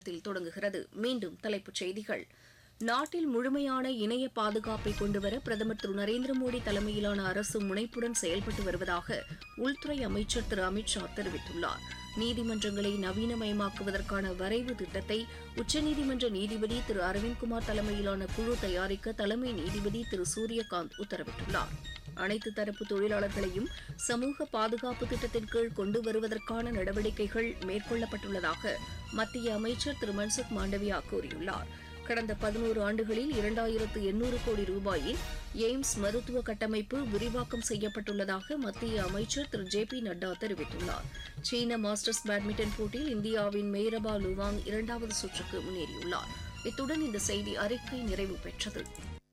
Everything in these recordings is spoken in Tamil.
த்தில் தொடங்குகிறது மீண்டும் தலைப்புச் செய்திகள் நாட்டில் முழுமையான இணைய பாதுகாப்பை கொண்டுவர பிரதமர் திரு நரேந்திர மோடி தலைமையிலான அரசு முனைப்புடன் செயல்பட்டு வருவதாக உள்துறை அமைச்சர் திரு அமித் ஷா தெரிவித்துள்ளார் நீதிமன்றங்களை நவீனமயமாக்குவதற்கான வரைவு திட்டத்தை உச்சநீதிமன்ற நீதிபதி திரு அரவிந்த்குமார் தலைமையிலான குழு தயாரிக்க தலைமை நீதிபதி திரு சூரியகாந்த் உத்தரவிட்டுள்ளார் அனைத்து தரப்பு தொழிலாளர்களையும் சமூக பாதுகாப்பு திட்டத்தின் கீழ் கொண்டு வருவதற்கான நடவடிக்கைகள் மேற்கொள்ளப்பட்டுள்ளதாக மத்திய அமைச்சர் திரு மன்சுக் மாண்டவியா கூறியுள்ளார் கடந்த பதினோரு ஆண்டுகளில் இரண்டாயிரத்து எண்ணூறு கோடி ரூபாயில் எய்ம்ஸ் மருத்துவ கட்டமைப்பு விரிவாக்கம் செய்யப்பட்டுள்ளதாக மத்திய அமைச்சர் திரு ஜே பி நட்டா தெரிவித்துள்ளார் சீன மாஸ்டர்ஸ் பேட்மிண்டன் போட்டியில் இந்தியாவின் மேரபா லுவாங் இரண்டாவது சுற்றுக்கு முன்னேறியுள்ளார் இத்துடன் இந்த செய்தி அறிக்கை நிறைவு பெற்றது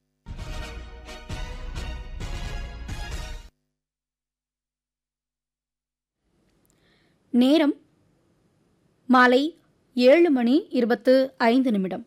நேரம் மாலை ஏழு மணி இருபத்து ஐந்து நிமிடம்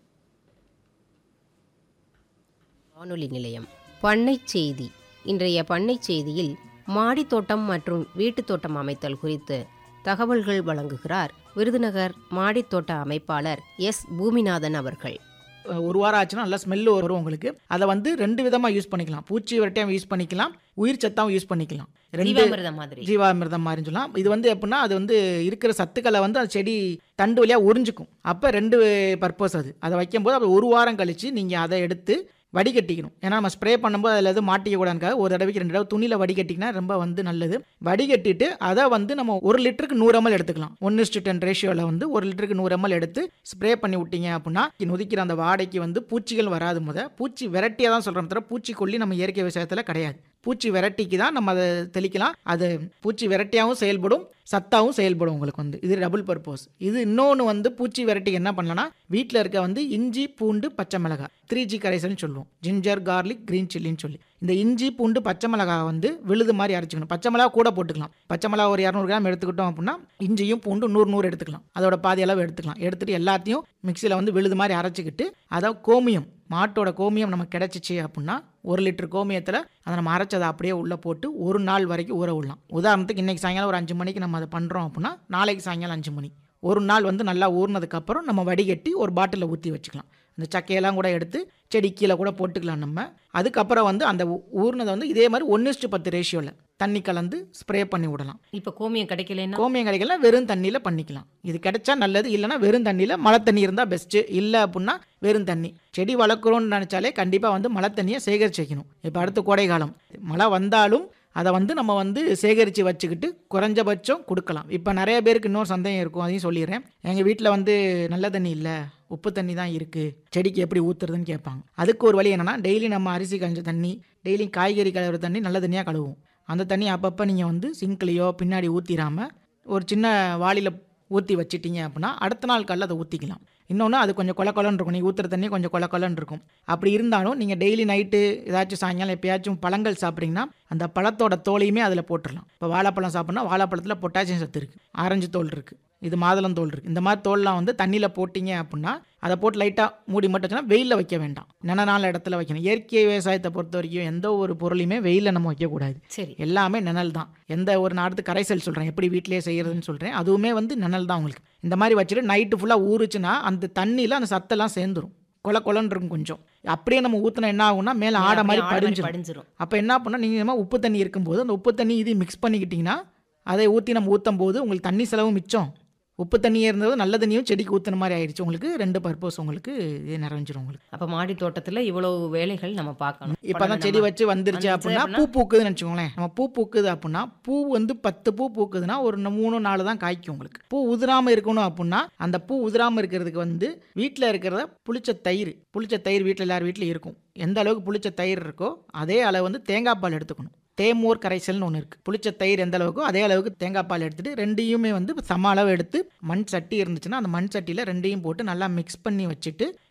வானொலி நிலையம் பண்ணைச் செய்தி இன்றைய பண்ணைச் செய்தியில் மாடித் தோட்டம் மற்றும் வீட்டுத் தோட்டம் அமைத்தல் குறித்து தகவல்கள் வழங்குகிறார் விருதுநகர் மாடித் தோட்ட அமைப்பாளர் எஸ் பூமிநாதன் அவர்கள் ஒரு வாரம் ஆச்சுன்னா நல்லா ஸ்மெல் வரும் உங்களுக்கு அதை வந்து ரெண்டு விதமாக யூஸ் பண்ணிக்கலாம் பூச்சி விரட்டியாகவும் யூஸ் பண்ணிக்கலாம் உயிர் சத்தாவும் யூஸ் பண்ணிக்கலாம் ரெண்டு ஜீவாமிர்தம் மாதிரி ஜீவாமிர்தம் மாதிரி சொல்லலாம் இது வந்து எப்படின்னா அது வந்து இருக்கிற சத்துக்களை வந்து அந்த செடி தண்டு வழியாக உறிஞ்சிக்கும் அப்போ ரெண்டு பர்பஸ் அது அதை வைக்கும்போது அப்போ ஒரு வாரம் கழித்து நீங்கள் அதை எடுத்து வடிகட்டிக்கணும் ஏன்னா நம்ம ஸ்ப்ரே பண்ணும்போது அதில் எதுவும் மாட்டிக்க கூடாதுக்காக ஒரு தடவைக்கு ரெண்டு தடவை துணியில் வடிகட்டிங்கன்னா ரொம்ப வந்து நல்லது வடிகட்டிட்டு அதை வந்து நம்ம ஒரு லிட்டருக்கு நூறு எம்எல் எடுத்துக்கலாம் ஒன் இஸ்டு டென் ரேஷியோவில் வந்து ஒரு லிட்டருக்கு நூறு எம்எல் எடுத்து ஸ்ப்ரே பண்ணி விட்டீங்க அப்படின்னா நொதிக்கிற அந்த வாடைக்கு வந்து பூச்சிகள் வராது முத பூச்சி வெரைட்டியாக தான் சொல்கிறோம் தவிர பூச்சிக்கொல்லி நம்ம இயற்கை விவசாயத்தில் கிடையாது பூச்சி வெரைட்டிக்கு தான் நம்ம அதை தெளிக்கலாம் அது பூச்சி வெரைட்டியாகவும் செயல்படும் சத்தாவும் செயல்படும் உங்களுக்கு வந்து இது டபுள் பர்பஸ் இது இன்னொன்று வந்து பூச்சி வெரைட்டிக்கு என்ன பண்ணலாம்னா வீட்டில் இருக்க வந்து இஞ்சி பூண்டு பச்சை மிளகாய் த்ரீ ஜி கரைசல்னு சொல்லுவோம் ஜிஞ்சர் கார்லிக் க்ரீன் சில்லின்னு சொல்லி இந்த இஞ்சி பூண்டு பச்சை மிளகாய் வந்து விழுது மாதிரி அரைச்சிக்கணும் பச்சை மிளகா கூட போட்டுக்கலாம் பச்சை மிளகா ஒரு இரநூறு கிராம் எடுத்துக்கிட்டோம் அப்படின்னா இஞ்சியும் பூண்டு நூறு நூறு எடுத்துக்கலாம் அதோட பாதி அளவு எடுத்துக்கலாம் எடுத்துட்டு எல்லாத்தையும் மிக்சியில் வந்து விழுது மாதிரி அரைச்சிக்கிட்டு அதை கோமியம் மாட்டோட கோமியம் நமக்கு கிடச்சிச்சு அப்படின்னா ஒரு லிட்டர் கோமியத்தில் அதை நம்ம அரைச்சதை அப்படியே உள்ளே போட்டு ஒரு நாள் வரைக்கும் ஊற விடலாம் உதாரணத்துக்கு இன்றைக்கி சாயங்காலம் ஒரு அஞ்சு மணிக்கு நம்ம அதை பண்ணுறோம் அப்படின்னா நாளைக்கு சாயங்காலம் அஞ்சு மணி ஒரு நாள் வந்து நல்லா ஊறினதுக்கப்புறம் நம்ம வடிகட்டி ஒரு பாட்டிலில் ஊற்றி வச்சுக்கலாம் அந்த சக்கையெல்லாம் கூட எடுத்து செடி கீழே கூட போட்டுக்கலாம் நம்ம அதுக்கப்புறம் வந்து அந்த ஊ- ஊறினதை வந்து இதே மாதிரி ஒன்று பத்து ரேஷியோவில் தண்ணி கலந்து ஸ்ப்ரே பண்ணி விடலாம் இப்போ கோமியம் கிடைக்கலன்னா கோமியம் கிடைக்கலாம் வெறும் தண்ணியில் பண்ணிக்கலாம் இது கிடைச்சா நல்லது இல்லைன்னா வெறும் தண்ணியில் மழை தண்ணி இருந்தால் பெஸ்ட்டு இல்லை அப்படின்னா வெறும் தண்ணி செடி வளர்க்குறோன்னு நினச்சாலே கண்டிப்பாக வந்து மழை தண்ணியை சேகரிச்சு வைக்கணும் இப்போ அடுத்து கோடை காலம் மழை வந்தாலும் அதை வந்து நம்ம வந்து சேகரித்து வச்சுக்கிட்டு குறைஞ்சபட்சம் கொடுக்கலாம் இப்போ நிறைய பேருக்கு இன்னொரு சந்தேகம் இருக்கும் அதையும் சொல்லிடுறேன் எங்கள் வீட்டில் வந்து நல்ல தண்ணி இல்லை உப்பு தண்ணி தான் இருக்குது செடிக்கு எப்படி ஊற்றுறதுன்னு கேட்பாங்க அதுக்கு ஒரு வழி என்னென்னா டெய்லி நம்ம அரிசி கஞ்ச தண்ணி டெய்லி காய்கறி கழுவுற தண்ணி நல்ல தண்ணியாக கழுவுவோம் அந்த தண்ணி அப்பப்போ நீங்கள் வந்து சிங்க்லேயோ பின்னாடி ஊற்றிடாம ஒரு சின்ன வாளியில் ஊற்றி வச்சிட்டீங்க அப்படின்னா அடுத்த நாள் காலைல அதை ஊற்றிக்கலாம் இன்னொன்று அது கொஞ்சம் கொல கொலன்னு இருக்கும் நீங்கள் ஊற்றுற தண்ணி கொஞ்சம் கொல கொலன்னு இருக்கும் அப்படி இருந்தாலும் நீங்கள் டெய்லி நைட்டு ஏதாச்சும் சாயங்காலம் எப்பயாச்சும் பழங்கள் சாப்பிட்றீங்கன்னா அந்த பழத்தோட தோலையுமே அதில் போட்டுடலாம் இப்போ வாழைப்பழம் சாப்பிட்னா வாழைப்பழத்தில் பொட்டாசியம் சத்து இருக்குது ஆரஞ்சு தோல் இருக்குது இது மாதுளம் தோல் இருக்குது இந்த மாதிரி தோல்லாம் வந்து தண்ணியில் போட்டிங்க அப்படின்னா அதை போட்டு லைட்டாக மூடி மட்டும் வச்சுன்னா வெயிலில் வைக்க வேண்டாம் நினநாள் இடத்துல வைக்கணும் இயற்கை விவசாயத்தை பொறுத்த வரைக்கும் எந்த ஒரு பொருளையுமே வெயிலில் நம்ம வைக்கக்கூடாது சரி எல்லாமே நிழல் தான் எந்த ஒரு நாட்டு கரைசல் சொல்கிறேன் எப்படி வீட்டிலேயே செய்கிறதுன்னு சொல்கிறேன் அதுவுமே வந்து நிழல் தான் உங்களுக்கு இந்த மாதிரி வச்சுட்டு நைட்டு ஃபுல்லாக ஊறுச்சுன்னா அந்த தண்ணியில் அந்த சத்தெல்லாம் சேர்ந்துரும் கொல கொலன்னு இருக்கும் கொஞ்சம் அப்படியே நம்ம ஊற்றினா என்ன ஆகும்னா மேலே ஆடை மாதிரி படிஞ்சிடும் படிஞ்சிரும் அப்போ என்ன பண்ணால் நீங்கள் நம்ம உப்பு தண்ணி இருக்கும்போது அந்த உப்பு தண்ணி இது மிக்ஸ் பண்ணிக்கிட்டிங்கன்னா அதை ஊற்றி நம்ம ஊற்றும் போது உங்களுக்கு தண்ணி செலவு மிச்சம் உப்பு தண்ணியே இருந்தது நல்ல தண்ணியும் செடிக்கு ஊற்றுன மாதிரி ஆயிடுச்சு உங்களுக்கு ரெண்டு பர்பஸ் உங்களுக்கு இது நிறைஞ்சிரும் உங்களுக்கு அப்ப மாடி தோட்டத்துல இவ்வளவு வேலைகள் நம்ம பார்க்கணும் இப்போ தான் செடி பண்ணணும் வச்சு வந்துருச்சு வந்துருச்சு அப்படின்னா பூ பூக்குதுன்னு வச்சுக்கோங்களேன் நம்ம பூ பூக்குது அப்படின்னா பூ வந்து பத்து பூ பூக்குதுன்னா ஒரு ந- மூணு நாலு தான் காய்க்கும் உங்களுக்கு பூ உதிராமல் இருக்கணும் அப்படின்னா அந்த பூ உதிராமல் இருக்கிறதுக்கு வந்து வீட்டில் இருக்கிறத புளிச்ச தயிர் புளிச்ச தயிர் வீட்டில் எல்லார் வீட்லையும் இருக்கும் எந்த அளவுக்கு புளிச்ச தயிர் இருக்கோ அதே அளவு வந்து தேங்காய் பால் எடுத்துக்கணும் தேமோர் கரைசல்னு ஒன்று இருக்குது புளிச்ச தயிர் எந்த அளவுக்கோ அதே அளவுக்கு தேங்காய் பால் எடுத்துட்டு ரெண்டையுமே வந்து சம அளவு எடுத்து மண் சட்டி இருந்துச்சுன்னா அந்த மண் சட்டியில் ரெண்டையும் போட்டு நல்லா மிக்ஸ் பண்ணி வச்சுட்டு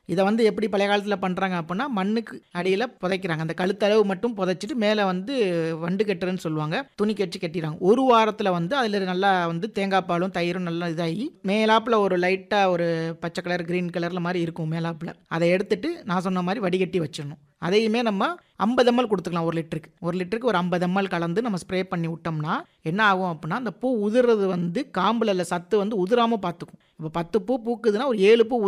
இதை வந்து எப்படி பழைய காலத்தில் பண்ணுறாங்க அப்படின்னா மண்ணுக்கு அடியில் புதைக்கிறாங்க அந்த கழுத்தளவு மட்டும் புதைச்சிட்டு மேலே வந்து வண்டு கட்டுறன்னு சொல்லுவாங்க துணி கட்டி கட்டிடுறாங்க ஒரு வாரத்தில் வந்து அதில் நல்லா வந்து தேங்காய் பாலும் தயிரும் நல்லா இதாகி மேலாப்பில் ஒரு லைட்டாக ஒரு பச்சை கலர் க்ரீன் கலரில் மாதிரி இருக்கும் மேலாப்பில் அதை எடுத்துட்டு நான் சொன்ன மாதிரி வடிகட்டி வச்சிடணும் அதையுமே நம்ம ஐம்பது எம்எல் கொடுத்துக்கலாம் ஒரு லிட்டருக்கு ஒரு லிட்டருக்கு ஒரு ஐம்பது எம்எல் கலந்து நம்ம ஸ்ப்ரே பண்ணி விட்டோம்னா என்ன ஆகும் அப்படின்னா அந்த பூ உதிர்றது வந்து காம்பில் உள்ள சத்து வந்து உதிராமல் பார்த்துக்கும் இப்போ பத்து பூ பூக்குதுன்னா ஒரு ஏழு பூ